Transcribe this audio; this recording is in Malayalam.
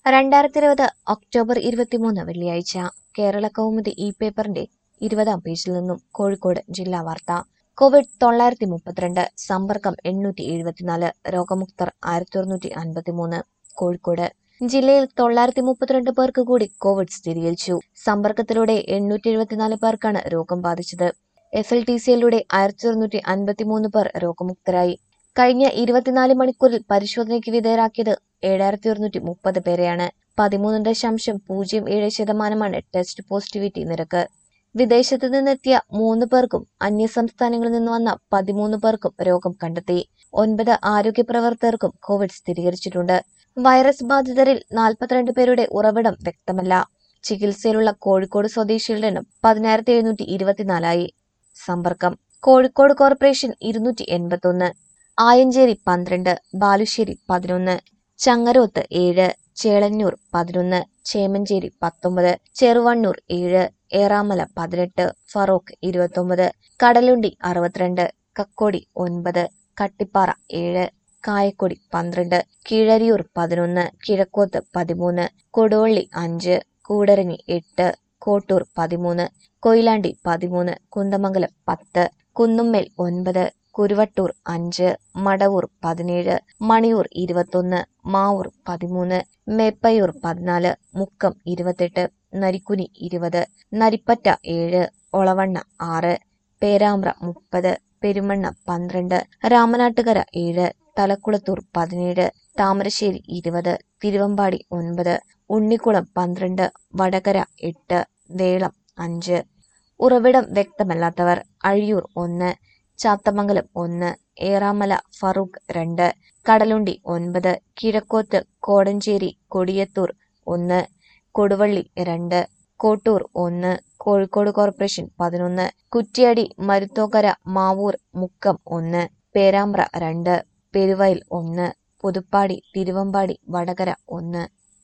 രണ്ടായിരത്തി ഇരുപത് ഒക്ടോബർ ഇരുപത്തിമൂന്ന് വെള്ളിയാഴ്ച കേരള കൗമുദി ഇ പേപ്പറിന്റെ ഇരുപതാം പേജിൽ നിന്നും കോഴിക്കോട് ജില്ലാ വാർത്ത കോവിഡ് തൊള്ളായിരത്തി മുപ്പത്തിരണ്ട് സമ്പർക്കം എണ്ണൂറ്റി എഴുപത്തിനാല് രോഗമുക്തർ ആയിരത്തി ഒരുന്നൂറ്റി അൻപത്തിമൂന്ന് കോഴിക്കോട് ജില്ലയിൽ തൊള്ളായിരത്തി മുപ്പത്തിരണ്ട് പേർക്ക് കൂടി കോവിഡ് സ്ഥിരീകരിച്ചു സമ്പർക്കത്തിലൂടെ എണ്ണൂറ്റി എഴുപത്തിനാല് പേർക്കാണ് രോഗം ബാധിച്ചത് എഫ് എൽ ടി സിയിലൂടെ ആയിരത്തി ഒരുന്നൂറ്റി അൻപത്തിമൂന്ന് പേർ രോഗമുക്തരായി കഴിഞ്ഞ ഇരുപത്തിനാല് മണിക്കൂറിൽ പരിശോധനയ്ക്ക് വിധേയരാക്കിയത് ഏഴായിരത്തി ഒരുന്നൂറ്റി മുപ്പത് പേരെയാണ് പതിമൂന്ന് ദശാംശം പൂജ്യം ഏഴ് ശതമാനമാണ് ടെസ്റ്റ് പോസിറ്റിവിറ്റി നിരക്ക് വിദേശത്തു നിന്നെത്തിയ മൂന്ന് പേർക്കും അന്യസംസ്ഥാനങ്ങളിൽ നിന്ന് വന്ന പതിമൂന്ന് പേർക്കും രോഗം കണ്ടെത്തി ഒൻപത് ആരോഗ്യ പ്രവർത്തകർക്കും കോവിഡ് സ്ഥിരീകരിച്ചിട്ടുണ്ട് വൈറസ് ബാധിതരിൽ നാൽപ്പത്തിരണ്ട് പേരുടെ ഉറവിടം വ്യക്തമല്ല ചികിത്സയിലുള്ള കോഴിക്കോട് സ്വദേശികളുടെ എണ്ണം പതിനായിരത്തി എഴുന്നൂറ്റി ഇരുപത്തിനാലായി സമ്പർക്കം കോഴിക്കോട് കോർപ്പറേഷൻ ഇരുന്നൂറ്റി എൺപത്തൊന്ന് ആയഞ്ചേരി പന്ത്രണ്ട് ബാലുശ്ശേരി പതിനൊന്ന് ചങ്ങരോത്ത് ഏഴ് ചേളന്നൂർ പതിനൊന്ന് ചേമഞ്ചേരി പത്തൊമ്പത് ചെറുവണ്ണൂർ ഏഴ് ഏറാമല പതിനെട്ട് ഫറോക്ക് ഇരുപത്തൊമ്പത് കടലുണ്ടി അറുപത്തിരണ്ട് കക്കോടി ഒൻപത് കട്ടിപ്പാറ ഏഴ് കായക്കൊടി പന്ത്രണ്ട് കീഴരിയൂർ പതിനൊന്ന് കിഴക്കോത്ത് പതിമൂന്ന് കൊടുവള്ളി അഞ്ച് കൂടരഞ്ഞി എട്ട് കോട്ടൂർ പതിമൂന്ന് കൊയിലാണ്ടി പതിമൂന്ന് കുന്ദമംഗലം പത്ത് കുന്നുമ്മേൽ ഒൻപത് കുരുവട്ടൂർ അഞ്ച് മടവൂർ പതിനേഴ് മണിയൂർ ഇരുപത്തൊന്ന് മാവൂർ പതിമൂന്ന് മേപ്പയൂർ പതിനാല് മുക്കം ഇരുപത്തെട്ട് നരിക്കുനി ഇരുപത് നരിപ്പറ്റ ഏഴ് ഒളവണ്ണ ആറ് പേരാമ്പ്ര മുപ്പത് പെരുമണ്ണ പന്ത്രണ്ട് രാമനാട്ടുകര ഏഴ് തലക്കുളത്തൂർ പതിനേഴ് താമരശ്ശേരി ഇരുപത് തിരുവമ്പാടി ഒൻപത് ഉണ്ണിക്കുളം പന്ത്രണ്ട് വടകര എട്ട് വേളം അഞ്ച് ഉറവിടം വ്യക്തമല്ലാത്തവർ അഴിയൂർ ഒന്ന് ചാത്തമംഗലം ഒന്ന് ഏറാമല ഫറൂഖ് രണ്ട് കടലുണ്ടി ഒൻപത് കിഴക്കോത്ത് കോടഞ്ചേരി കൊടിയത്തൂർ ഒന്ന് കൊടുവള്ളി രണ്ട് കോട്ടൂർ ഒന്ന് കോഴിക്കോട് കോർപ്പറേഷൻ പതിനൊന്ന് കുറ്റ്യാടി മരുത്തോക്കര മാവൂർ മുക്കം ഒന്ന് പേരാമ്പ്ര രണ്ട് പെരുവയൽ ഒന്ന് പുതുപ്പാടി തിരുവമ്പാടി വടകര ഒന്ന്